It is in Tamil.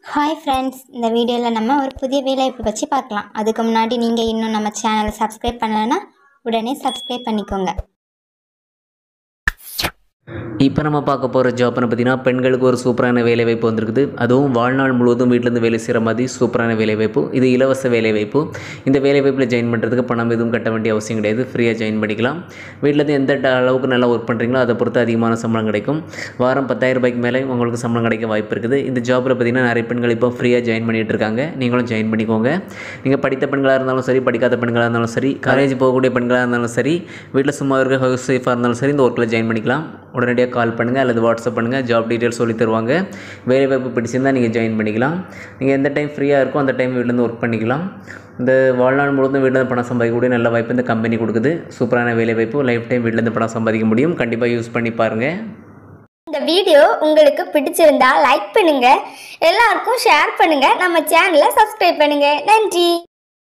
ஹாய் ஃப்ரெண்ட்ஸ் இந்த வீடியோவில் நம்ம ஒரு புதிய வேலைவாய்ப்பு பற்றி பார்க்கலாம் அதுக்கு முன்னாடி நீங்கள் இன்னும் நம்ம சேனலை சப்ஸ்கிரைப் பண்ணலைன்னா உடனே சப்ஸ்கிரைப் பண்ணிக்கோங்க இப்போ நம்ம பார்க்க போகிற ஜாப்னு பார்த்தீங்கன்னா பெண்களுக்கு ஒரு சூப்பரான வேலைவாய்ப்பு வந்திருக்குது அதுவும் வாழ்நாள் முழுவதும் வீட்டிலேருந்து வேலை செய்கிற மாதிரி சூப்பரான வேலைவாய்ப்பு இது இலவச வேலைவாய்ப்பு இந்த வேலைவாய்ப்பில் ஜாயின் பண்ணுறதுக்கு பணம் எதுவும் கட்ட வேண்டிய அவசியம் கிடையாது ஃப்ரீயாக ஜாயின் பண்ணிக்கலாம் வீட்டிலேருந்து எந்த ட- அளவுக்கு நல்லா ஒர்க் பண்ணுறீங்களோ அதை பொறுத்து அதிகமான சம்பளம் கிடைக்கும் வாரம் பத்தாயிரம் ரூபாய்க்கு மேலே உங்களுக்கு சம்பளம் கிடைக்க வாய்ப்பு இருக்குது இந்த ஜாப்பில் பார்த்தீங்கன்னா நிறைய பெண்கள் இப்போ ஃப்ரீயாக ஜாயின் பண்ணிட்டு இருக்காங்க நீங்களும் ஜாயின் பண்ணிக்கோங்க நீங்கள் படித்த பெண்களாக இருந்தாலும் சரி படிக்காத பெண்களாக இருந்தாலும் சரி காலேஜ் போகக்கூடிய பெண்களாக இருந்தாலும் சரி வீட்டில் சும்மா இருக்க ஹவுஸ் ஒய்ஃபாக இருந்தாலும் சரி இந்த ஒர்க்கில் ஜாயின் பண்ணிக்கலாம் உடனடியாக கால் பண்ணுங்கள் அல்லது வாட்ஸ்அப் பண்ணுங்கள் ஜாப் டீட்டெயில்ஸ் சொல்லி தருவாங்க வேலை வாய்ப்பு பிடிச்சிருந்தால் நீங்கள் ஜாயின் பண்ணிக்கலாம் நீங்கள் எந்த டைம் ஃப்ரீயாக இருக்கோ அந்த டைம் வீட்டிலேருந்து ஒர்க் பண்ணிக்கலாம் இந்த வாழ்நாள் முழுவதும் வீட்டிலேருந்து பணம் சம்பாதிக்கக்கூடிய நல்ல வாய்ப்பு இந்த கம்பெனி கொடுக்குது சூப்பரான வேலை வாய்ப்பு லைஃப் டைம் வீட்டிலேருந்து பணம் சம்பாதிக்க முடியும் கண்டிப்பாக யூஸ் பண்ணி பாருங்கள் இந்த வீடியோ உங்களுக்கு பிடிச்சிருந்தா லைக் பண்ணுங்க எல்லாருக்கும் ஷேர் பண்ணுங்க நம்ம சேனலை சப்ஸ்கிரைப் பண்ணுங்க நன்றி